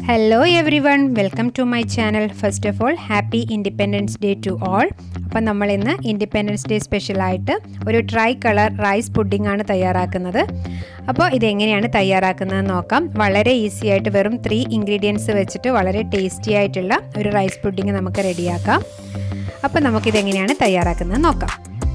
hello everyone welcome to my channel first of all happy independence day to all അപ്പം നമ്മൾ ഇന്ന് independence day സ്പെഷ്യലായിട്ട് ഒരു try colour rice pudding ആണ് തയ്യാറാക്കുന്നത് അപ്പോൾ ഇതെങ്ങനെയാണ് തയ്യാറാക്കുന്നതെന്ന് നോക്കാം വളരെ ഈസി ആയിട്ട് വെറും ത്രീ ഇൻഗ്രീഡിയൻസ് വെച്ചിട്ട് വളരെ ടേസ്റ്റി ആയിട്ടുള്ള ഒരു റൈസ് പുഡിംഗ് നമുക്ക് റെഡിയാക്കാം അപ്പോൾ നമുക്കിതെങ്ങനെയാണ് തയ്യാറാക്കുന്നത് നോക്കാം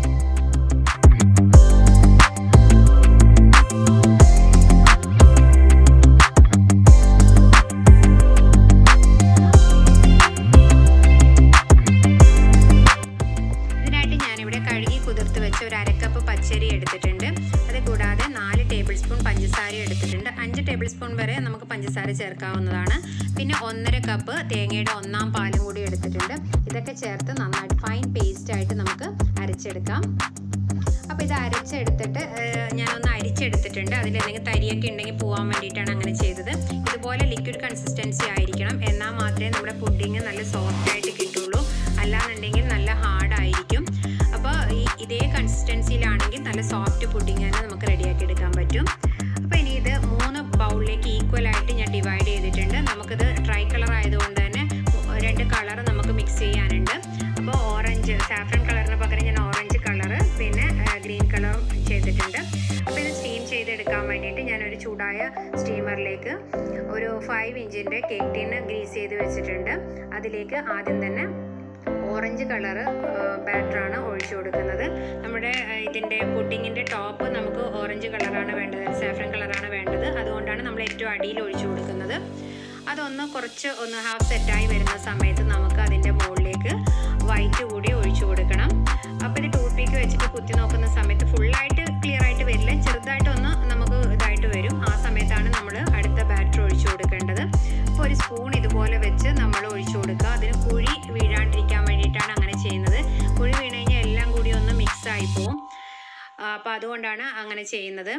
ഇതിനായിട്ട് ഞാനിവിടെ കഴുകി കുതിർത്ത് വെച്ച ഒരു അരക്കപ്പ് പച്ചരി എടുത്തിട്ടുണ്ട് അത് കൂടാതെ നാല് ടേബിൾ സ്പൂൺ പഞ്ചസാര എടുത്തിട്ടുണ്ട് അഞ്ച് ടേബിൾ സ്പൂൺ വരെ നമുക്ക് പഞ്ചസാര ചേർക്കാവുന്നതാണ് പിന്നെ ഒന്നര കപ്പ് തേങ്ങയുടെ ഒന്നാം പാലും കൂടി എടുത്തിട്ടുണ്ട് ഇതൊക്കെ ചേർത്ത് നന്നായിട്ട് ഫൈൻ പേസ്റ്റ് ആയിട്ട് നമുക്ക് അരച്ചെടുക്കാം അപ്പോൾ ഇത് അരച്ചെടുത്തിട്ട് ഞാനൊന്ന് അരിച്ചെടുത്തിട്ടുണ്ട് അതിൽ എന്തെങ്കിലും തരിയൊക്കെ ഉണ്ടെങ്കിൽ പോകാൻ വേണ്ടിയിട്ടാണ് അങ്ങനെ ചെയ്തത് ഇതുപോലെ ലിക്വിഡ് കൺസിസ്റ്റൻസി ആയിരിക്കണം എന്നാൽ മാത്രമേ നമ്മുടെ പുഡിങ് നല്ല സോഫ്റ്റ് ആയിട്ട് കിട്ടുള്ളൂ അല്ലാന്നുണ്ടെങ്കിൽ നല്ല ഹാർഡ് ആയിരിക്കും അപ്പോൾ ഈ ഇതേ കൺസിസ്റ്റൻസിയിലാണെങ്കിൽ നല്ല സോഫ്റ്റ് പുഡിങ് തന്നെ നമുക്ക് റെഡിയാക്കി എടുക്കാൻ പറ്റും അപ്പോൾ ഇനി ഇത് മൂന്ന് ബൗളിലേക്ക് ഈക്വൽ ആയിട്ട് ഞാൻ ഡിവൈഡ് ചെയ്തിട്ടുണ്ട് നമുക്കിത് ട്രൈ കളർ ആയതുകൊണ്ട് തന്നെ രണ്ട് കളർ നമുക്ക് മിക്സ് ചെയ്യാനുണ്ട് അപ്പോൾ ഓറഞ്ച് സാഫ്രൺ കളറിന് പകരം ഞാൻ ഓറഞ്ച് കളർ പിന്നെ ഗ്രീൻ കളറും ചെയ്തിട്ടുണ്ട് അപ്പോൾ ഇത് സ്റ്റീം ചെയ്തെടുക്കാൻ വേണ്ടിയിട്ട് ഞാനൊരു ചൂടായ സ്റ്റീമറിലേക്ക് ഒരു ഫൈവ് ഇഞ്ചിൻ്റെ കേക്ക് ടീന് ഗ്രീസ് ചെയ്ത് വെച്ചിട്ടുണ്ട് അതിലേക്ക് ആദ്യം തന്നെ ഓറഞ്ച് കളറ് ബാറ്ററാണ് ഒഴിച്ചു കൊടുക്കുന്നത് നമ്മുടെ ഇതിൻ്റെ പുഡിങ്ങിൻ്റെ ടോപ്പ് നമുക്ക് ഓറഞ്ച് കളറാണ് വേണ്ടത് സാഫ്രൻ കളറാണ് വേണ്ടത് അതുകൊണ്ടാണ് നമ്മൾ ഏറ്റവും അടിയിൽ ഒഴിച്ചു കൊടുക്കുന്നത് അതൊന്ന് കുറച്ച് ഒന്ന് ഹാഫ് സെറ്റായി വരുന്ന സമയത്ത് നമുക്ക് അതിൻ്റെ മുകളിലേക്ക് വൈറ്റ് കൂടി ഒഴിച്ചു കൊടുക്കണം അപ്പോൾ ഇത് ടൂത്ത് പീക്ക് വെച്ചിട്ട് കുത്തി നോക്കുന്ന സമയത്ത് ഫുള്ളായിട്ട് ക്ലിയർ ആയിട്ട് വരില്ല ചെറുതായിട്ടൊന്ന് നമുക്ക് ഇതായിട്ട് വരും ആ സമയത്താണ് നമ്മൾ അടുത്ത ബാറ്റർ ഒഴിച്ചു കൊടുക്കേണ്ടത് അപ്പോൾ ഒരു സ്പൂൺ ഇതുപോലെ വെച്ച് നമ്മൾ ഒഴിച്ചു കൊടുക്കുക അതിന് കുഴി വീഴാണ്ടിരിക്കാൻ വേണ്ടിയിട്ടാണ് അങ്ങനെ ചെയ്യുന്നത് കുഴി വീണ് കഴിഞ്ഞാൽ എല്ലാം കൂടി ഒന്ന് മിക്സ് ആയി പോവും അപ്പോൾ അതുകൊണ്ടാണ് അങ്ങനെ ചെയ്യുന്നത്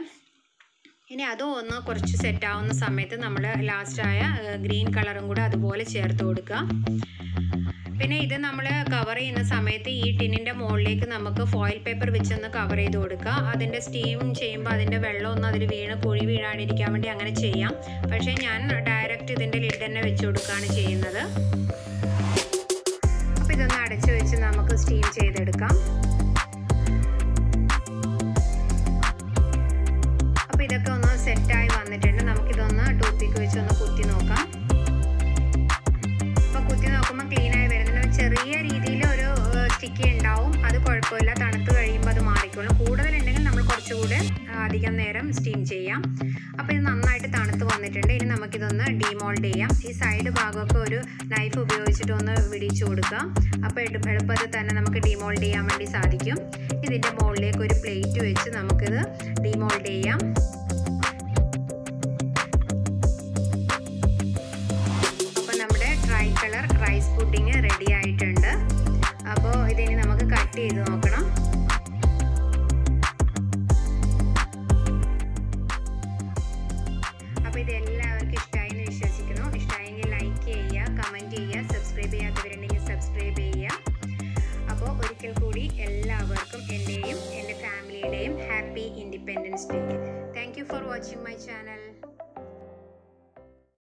ഇനി അതും ഒന്ന് കുറച്ച് സെറ്റ് ആവുന്ന സമയത്ത് നമ്മൾ ലാസ്റ്റായ ഗ്രീൻ കളറും കൂടെ അതുപോലെ ചേർത്ത് കൊടുക്കുക പിന്നെ ഇത് നമ്മൾ കവർ ചെയ്യുന്ന സമയത്ത് ഈ ടിന്നിൻ്റെ മുകളിലേക്ക് നമുക്ക് ഫോയിൽ പേപ്പർ വെച്ചൊന്ന് കവർ ചെയ്ത് കൊടുക്കുക അതിൻ്റെ സ്റ്റീം ചെയ്യുമ്പോൾ അതിൻ്റെ വെള്ളം ഒന്ന് അതിൽ വീണ് കുഴി വീഴാണ്ടിരിക്കാൻ വേണ്ടി അങ്ങനെ ചെയ്യാം പക്ഷേ ഞാൻ ഡയറക്റ്റ് ഇതിൻ്റെ ലിഡ് തന്നെ വെച്ച് കൊടുക്കുകയാണ് ചെയ്യുന്നത് അപ്പോൾ ഇതൊന്ന് അടച്ചു വെച്ച് നമുക്ക് സ്റ്റീം ചെയ്തെടുക്കാം അപ്പോൾ ഇതൊക്കെ ഒന്ന് സെറ്റായി വന്നിട്ടുണ്ട് നമുക്കിതൊന്ന് ടൂത്ത് പിക്ക് വെച്ച് ഒന്ന് കുത്തി നോക്കാം അപ്പോൾ കുത്തി നോക്കുമ്പോൾ ക്ലീനായി വരുന്നുണ്ട് ചെറിയ രീതിയിൽ ഒരു സ്റ്റിക്കി ഉണ്ടാവും അത് കുഴപ്പമില്ല തണുത്ത് കഴിയുമ്പോൾ അത് മാറിക്കോളും കൂടുതലുണ്ടെങ്കിൽ നമ്മൾ കുറച്ചുകൂടെ അധികം നേരം സ്റ്റീം ചെയ്യാം അപ്പോൾ ഇത് നന്നായിട്ട് തണുത്ത് വന്നിട്ടുണ്ട് ഇനി നമുക്കിതൊന്ന് ഡീമോൾഡ് ചെയ്യാം ഈ സൈഡ് ഭാഗമൊക്കെ ഒരു നൈഫ് ഉപയോഗിച്ചിട്ട് ഒന്ന് വിടിച്ചു കൊടുക്കുക അപ്പോൾ എളുപ്പത്തിൽ തന്നെ നമുക്ക് ഡീമോൾഡ് ചെയ്യാൻ വേണ്ടി സാധിക്കും ഇതിൻ്റെ മുകളിലേക്ക് ഒരു പ്ലേറ്റ് വെച്ച് നമുക്കിത് ഡീമോൾഡ് ചെയ്യാം അപ്പോൾ നമ്മുടെ try colour rice pudding ready ആയിട്ടുണ്ട് അപ്പോൾ ഇതിനി നമുക്ക് കട്ട് ചെയ്ത് നോക്കണം അപ്പോൾ ഇത് എല്ലാവർക്കും ഇഷ്ടമായി എന്ന് വിശ്വസിക്കുന്നു ഇഷ്ടമായെങ്കിൽ ലൈക്ക് ചെയ്യുക കമൻറ്റ് ചെയ്യുക സബ്സ്ക്രൈബ് ചെയ്യാത്തവരുണ്ടെങ്കിൽ സബ്സ്ക്രൈബ് ചെയ്യുക അപ്പോൾ ഒരിക്കൽ കൂടി എല്ലാവർക്കും എൻ്റെയും എൻ്റെ ഫാമിലിയുടെയും happy independence day thank you for watching my channel